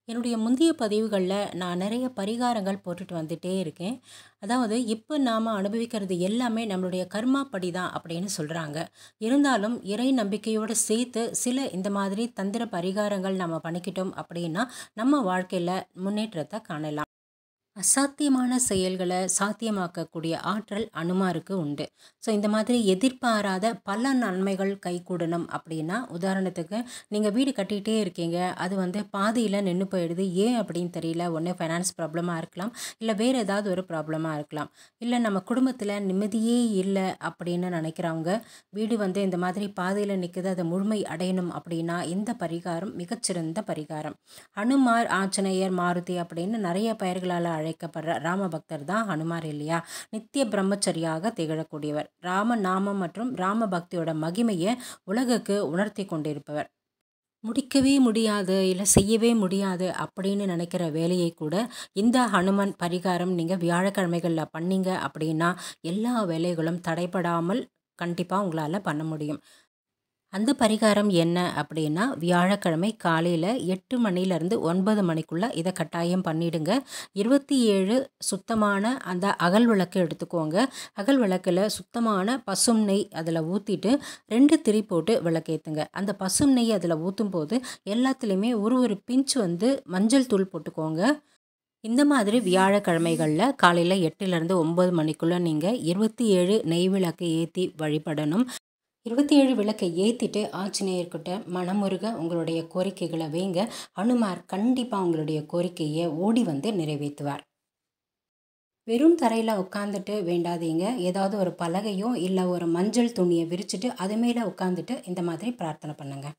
என்னுடைய முந்தைய பதிவுகளில் நான் நிறைய பரிகாரங்கள் போட்டுட்டு வந்துட்டே இருக்கேன் அதாவது இப்போ நாம் அனுபவிக்கிறது எல்லாமே நம்மளுடைய கர்மா படி தான் அப்படின்னு சொல்கிறாங்க இருந்தாலும் இறை நம்பிக்கையோடு சேர்த்து சில இந்த மாதிரி தந்திர பரிகாரங்கள் நம்ம பண்ணிக்கிட்டோம் அப்படின்னா நம்ம வாழ்க்கையில் முன்னேற்றத்தை காணலாம் அசாத்தியமான செயல்களை சாத்தியமாக்கக்கூடிய ஆற்றல் அனுமாருக்கு உண்டு ஸோ இந்த மாதிரி எதிர்பாராத பல நன்மைகள் கைகூடணும் அப்படின்னா உதாரணத்துக்கு நீங்கள் வீடு கட்டிகிட்டே இருக்கீங்க அது வந்து பாதியில் நின்று போயிடுது ஏன் அப்படின்னு தெரியல ஒன்று ஃபைனான்ஸ் ப்ராப்ளமாக இருக்கலாம் இல்லை வேறு ஏதாவது ஒரு ப்ராப்ளமாக இருக்கலாம் இல்லை நம்ம குடும்பத்தில் நிம்மதியே இல்லை அப்படின்னு நினைக்கிறவங்க வீடு வந்து இந்த மாதிரி பாதையில் நிற்குது அதை முழுமை அடையணும் அப்படின்னா இந்த பரிகாரம் மிகச்சிறந்த பரிகாரம் ஹனுமார் ஆஞ்சநேயர் மாருதி அப்படின்னு நிறைய பெயர்களால் அழைக்கப்படுற ராமபக்தர் தான் ஹனுமார் இல்லையா நித்திய பிரம்மச்சரியாக திகழக்கூடியவர் ராம நாமம் மற்றும் ராம பக்தியோட மகிமையை உலகுக்கு உணர்த்தி கொண்டிருப்பவர் முடிக்கவே முடியாது இல்லை செய்யவே முடியாது அப்படின்னு நினைக்கிற வேலையை கூட இந்த ஹனுமன் பரிகாரம் நீங்கள் வியாழக்கிழமைகளில் பண்ணீங்க அப்படின்னா எல்லா வேலைகளும் தடைபடாமல் கண்டிப்பாக உங்களால் பண்ண முடியும் அந்த பரிகாரம் என்ன அப்படின்னா வியாழக்கிழமை காலையில் எட்டு மணிலேருந்து ஒன்பது மணிக்குள்ளே இதை கட்டாயம் பண்ணிடுங்க இருபத்தி ஏழு சுத்தமான அந்த அகல் விளக்கு எடுத்துக்கோங்க அகல் விளக்கில் சுத்தமான பசும் நெய் அதில் ஊற்றிட்டு ரெண்டு திரி போட்டு விளக்கேற்றுங்க அந்த பசும் நெய் அதில் ஊற்றும் போது எல்லாத்துலேயுமே ஒரு ஒரு பிஞ்ச் வந்து மஞ்சள் தூள் போட்டுக்கோங்க இந்த மாதிரி வியாழக்கிழமைகளில் காலையில் எட்டுலேருந்து ஒம்பது மணிக்குள்ளே நீங்கள் இருபத்தி ஏழு நெய் விளக்கு ஏற்றி வழிபடணும் இருபத்தி ஏழு விளக்கை ஏற்றிட்டு ஆஞ்சநேயர்கிட்ட மனமுருக உங்களுடைய கோரிக்கைகளை வைங்க அனுமார் கண்டிப்பாக உங்களுடைய கோரிக்கையை ஓடி வந்து நிறைவேற்றுவார் வெறும் தரையில் உட்காந்துட்டு வேண்டாதீங்க ஏதாவது ஒரு பலகையோ இல்லை ஒரு மஞ்சள் துணியை விரிச்சிட்டு அது மேலே உட்காந்துட்டு இந்த மாதிரி பிரார்த்தனை பண்ணுங்க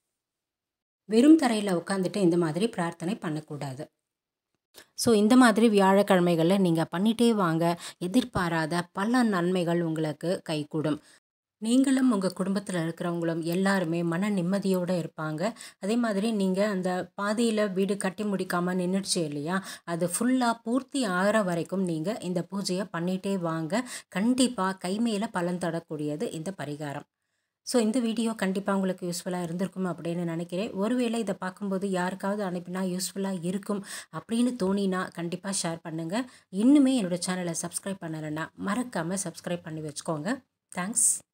வெறும் தரையில் உட்காந்துட்டு இந்த மாதிரி பிரார்த்தனை பண்ணக்கூடாது ஸோ இந்த மாதிரி வியாழக்கிழமைகளில் நீங்கள் பண்ணிகிட்டே வாங்க எதிர்பாராத பல நன்மைகள் உங்களுக்கு கைகூடும் நீங்களும் உங்கள் குடும்பத்தில் இருக்கிறவங்களும் எல்லாருமே மன நிம்மதியோடு இருப்பாங்க அதே மாதிரி நீங்கள் அந்த பாதியில் வீடு கட்டி முடிக்காமல் நின்றுடுச்சு இல்லையா அது ஃபுல்லாக பூர்த்தி ஆகிற வரைக்கும் நீங்கள் இந்த பூஜையை பண்ணிகிட்டே வாங்க கண்டிப்பாக கை மேலே பலன் தரக்கூடியது இந்த பரிகாரம் ஸோ இந்த வீடியோ கண்டிப்பாக உங்களுக்கு யூஸ்ஃபுல்லாக இருந்திருக்கும் அப்படின்னு நினைக்கிறேன் ஒருவேளை இதை பார்க்கும்போது யாருக்காவது அனுப்பினா யூஸ்ஃபுல்லாக இருக்கும் அப்படின்னு தோணினா கண்டிப்பாக ஷேர் பண்ணுங்கள் இன்னுமே என்னோடய சேனலை சப்ஸ்கிரைப் பண்ணலைன்னா மறக்காமல் சப்ஸ்கிரைப் பண்ணி வச்சுக்கோங்க தேங்க்ஸ்